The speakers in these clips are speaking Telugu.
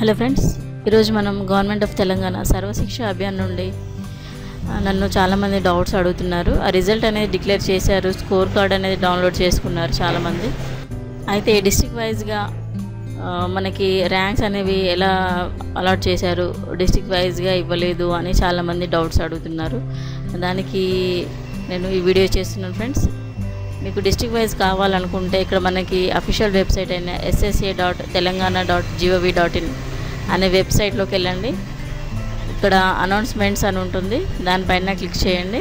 హలో ఫ్రెండ్స్ ఈరోజు మనం గవర్నమెంట్ ఆఫ్ తెలంగాణ సర్వశిక్ష అభియాన్ నుండి ఆ, నన్ను చాలామంది డౌట్స్ అడుగుతున్నారు ఆ రిజల్ట్ అనేది డిక్లేర్ చేశారు స్కోర్ కార్డ్ అనేది డౌన్లోడ్ చేసుకున్నారు చాలామంది అయితే డిస్టిక్ వైజ్గా మనకి ర్యాంక్స్ అనేవి ఎలా అలాట్ చేశారు డిస్టిక్ వైజ్గా ఇవ్వలేదు అని చాలామంది డౌట్స్ అడుగుతున్నారు దానికి నేను ఈ వీడియో చేస్తున్నాను ఫ్రెండ్స్ మీకు డిస్టిక్ వైజ్ కావాలనుకుంటే ఇక్కడ మనకి అఫీషియల్ వెబ్సైట్ అయిన SSA dot Telangana dot G O V dot in అనే వెబ్సైట్లోకి వెళ్ళండి ఇక్కడ అనౌన్స్మెంట్స్ అని ఉంటుంది దానిపైన క్లిక్ చేయండి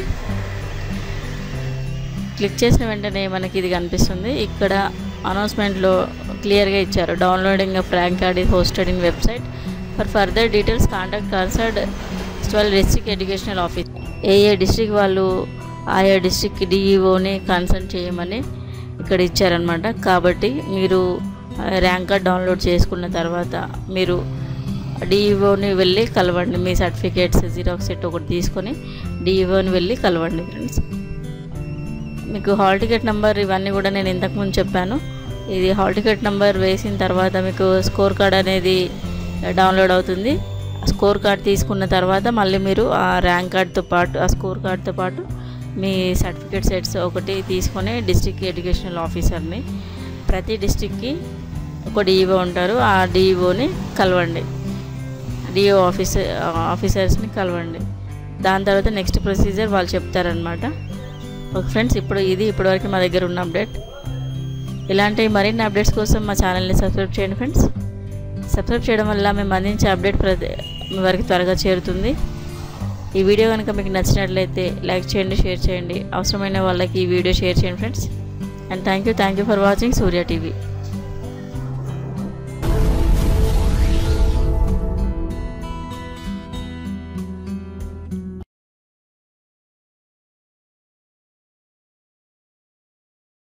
క్లిక్ చేసిన వెంటనే మనకి ఇది కనిపిస్తుంది ఇక్కడ అనౌన్స్మెంట్లో క్లియర్గా ఇచ్చారు downloading of rank card is hosted in website for further details contact concerned twelve district educational office a a district వాళ్ళు ఆయా డిస్ట్రిక్ట్ డిఈఓని కన్సల్ట్ చేయమని ఇక్కడ ఇచ్చారనమాట కాబట్టి మీరు ర్యాంక్ కార్డ్ డౌన్లోడ్ చేసుకున్న తర్వాత మీరు డిఈఓని వెళ్ళి కలవండి మీ సర్టిఫికేట్స్ జీరాక్స్ సెట్ ఒకటి తీసుకొని డిఈఓని వెళ్ళి కలవండి ఫ్రెండ్స్ మీకు హాల్ టికెట్ నెంబర్ ఇవన్నీ కూడా నేను ఇంతకుముందు చెప్పాను ఇది హాల్ టికెట్ నెంబర్ వేసిన తర్వాత మీకు స్కోర్ కార్డ్ అనేది డౌన్లోడ్ అవుతుంది స్కోర్ కార్డ్ తీసుకున్న తర్వాత మళ్ళీ మీరు ఆ ర్యాంక్ కార్డ్తో పాటు ఆ స్కోర్ కార్డ్తో పాటు మీ సర్టిఫికేట్ సెట్స్ ఒకటి తీసుకొని డిస్ట్రిక్ట్ ఎడ్యుకేషనల్ ఆఫీసర్ని ప్రతి డిస్ట్రిక్ట్కి ఒక డిఈఓ ఉంటారు ఆ డిఈఓని కలవండి డిఓ ఆఫీసర్ ఆఫీసర్స్ని కలవండి దాని తర్వాత నెక్స్ట్ ప్రొసీజర్ వాళ్ళు చెప్తారనమాట ఓకే ఫ్రెండ్స్ ఇప్పుడు ఇది ఇప్పటివరకు మా దగ్గర ఉన్న అప్డేట్ ఇలాంటి మరిన్ని అప్డేట్స్ కోసం మా ఛానల్ని సబ్స్క్రైబ్ చేయండి ఫ్రెండ్స్ సబ్స్క్రైబ్ చేయడం వల్ల మేము అందించే అప్డేట్ ప్రతి మీ వరకు త్వరగా చేరుతుంది ఈ వీడియో కనుక మీకు నచ్చినట్లయితే లైక్ చేయండి షేర్ చేయండి అవసరమైన వాళ్ళకి ఈ వీడియో షేర్ చేయండి friends and thank you thank you for watching Surya TV